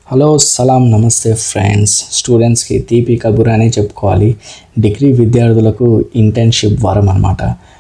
hello సలాం నమస్తే friends స్టూడెంట్స్కి తీపి కబుర్ అని చెప్పుకోవాలి డిగ్రీ విద్యార్థులకు ఇంటర్న్షిప్ వారం అన్నమాట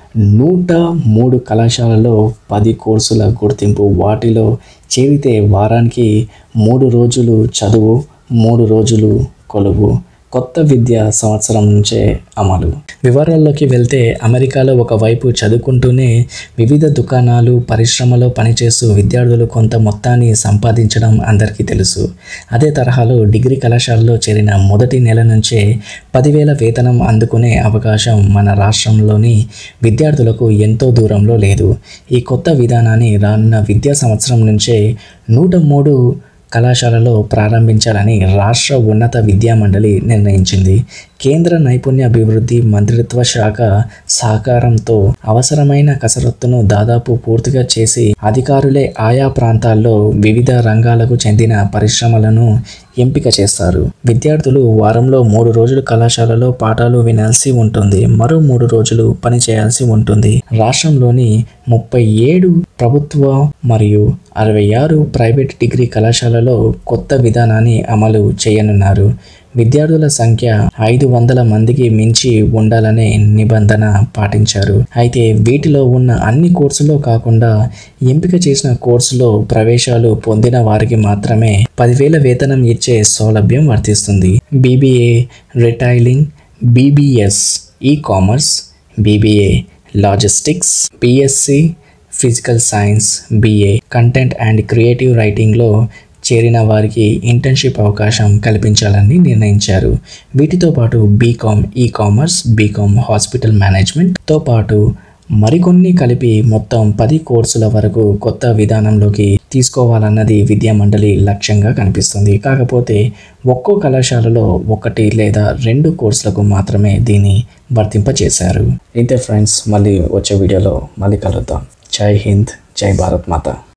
నూట మూడు కళాశాలలో పది కోర్సుల గుర్తింపు వాటిలో చేరితే వారానికి మూడు రోజులు చదువు మూడు రోజులు కొలువు కొత్త విద్యా సంవత్సరం నుంచే అమలు వివరాల్లోకి వెళ్తే అమెరికాలో ఒకవైపు చదువుకుంటూనే వివిధ దుకాణాలు పరిశ్రమలో పనిచేస్తూ విద్యార్థులు కొంత మొత్తాన్ని సంపాదించడం అందరికీ తెలుసు అదే తరహాలో డిగ్రీ కళాశాలలో చేరిన మొదటి నెల నుంచే పదివేల వేతనం అందుకునే అవకాశం మన రాష్ట్రంలోని విద్యార్థులకు ఎంతో దూరంలో లేదు ఈ కొత్త విధానాన్ని రానున్న విద్యా సంవత్సరం నుంచే నూట మూడు కళాశాలలో ప్రారంభించాలని రాష్ట్ర ఉన్నత విద్యా మండలి నిర్ణయించింది కేంద్ర నైపుణ్య అభివృద్ధి మంత్రిత్వ శాఖ సహకారంతో అవసరమైన కసరత్తును దాదాపు పూర్తిగా చేసి అధికారులే ఆయా ప్రాంతాల్లో వివిధ రంగాలకు చెందిన పరిశ్రమలను ఎంపిక చేస్తారు విద్యార్థులు వారంలో మూడు రోజులు కళాశాలలో పాఠాలు వినాల్సి ఉంటుంది మరో మూడు రోజులు పని చేయాల్సి ఉంటుంది రాష్ట్రంలోని ముప్పై ఏడు ప్రభుత్వ మరియు అరవై ఆరు ప్రైవేట్ డిగ్రీ కళాశాలలో కొత్త విధానాన్ని అమలు చేయనున్నారు విద్యార్థుల సంఖ్య ఐదు వందల మందికి మించి ఉండాలనే నిబంధన పాటించారు అయితే వీటిలో ఉన్న అన్ని కోర్సులో కాకుండా ఎంపిక చేసిన కోర్సులో ప్రవేశాలు పొందిన వారికి మాత్రమే పదివేల వేతనం ఇచ్చే సౌలభ్యం వర్తిస్తుంది BBA retailing BBS e commerce BBA logistics BSc physical science BA content and creative రైటింగ్లో చేరిన వారికి ఇంటర్న్షిప్ అవకాశం కల్పించాలని నిర్ణయించారు వీటితో పాటు BCom e commerce BCom hospital మేనేజ్మెంట్తో పాటు మరికొన్ని కలిపి మొత్తం పది కోర్సుల వరకు కొత్త విధానంలోకి తీసుకోవాలన్నది విద్యా మండలి లక్ష్యంగా కనిపిస్తుంది కాకపోతే ఒక్కో కళాశాలలో ఒకటి లేదా రెండు కోర్సులకు మాత్రమే దీన్ని వర్తింపచేశారు ఇంతే ఫ్రెండ్స్ మళ్ళీ వచ్చే వీడియోలో మళ్ళీ కలుద్దాం జై హింద్ జై భారత్ మాత